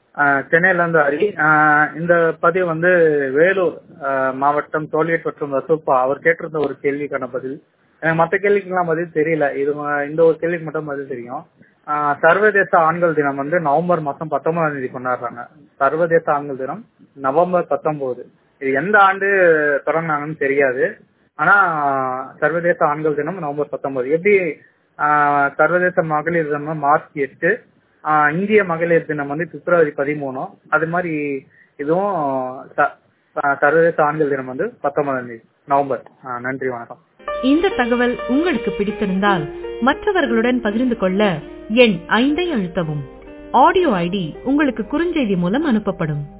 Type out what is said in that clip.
ஆஹ் சென்னையில இருந்து ஹரி ஆஹ் இந்த பதிவு வந்து வேலூர் ஆஹ் மாவட்டம் டோல்கேட் மற்றும் ரசூப்பா அவர் கேட்டிருந்த ஒரு கேள்விக்கான பதில் எனக்கு மற்ற கேள்விக்கெல்லாம் பதில் தெரியல இது ம- இந்த ஒரு கேள்விக்கு மட்டும் பதில் தெரியும் ஆஹ் சர்வதேச ஆண்கள் தினம் வந்து நவம்பர் மாசம் பத்தொன்பதாம் தேதி கொண்டாடுறாங்க சர்வதேச ஆண்கள் தினம் நவம்பர் பத்தொன்பது இது எந்த ஆண்டு தொடங்கினாங்கன்னு தெரியாது ஆனா சர்வதேச ஆண்கள் தினம் நவம்பர் பத்தொன்பது எப்படி ஆஹ் சர்வதேச மகளிர் தினம் மார்ச் எட்டு ஆஹ் இந்திய மகளிர் தினம் வந்து பிப்ரவரி பதிமூணு அது மாதிரி இதுவும் ச- ஆஹ் சர்வதேச ஆண்கள் தினம் வந்து பத்தொன்பதாம் தேதி நவம்பர் ஆஹ் நன்றி வணக்கம் இந்த தகவல் உங்களுக்கு பிடித்திருந்தால் மற்றவர்களுடன் பகிர்ந்து கொள்ள எண் ஐந்தை அழுத்தவும் ஆடியோ ஐடி உங்களுக்கு குறுஞ்செய்தி மூலம் அனுப்பப்படும்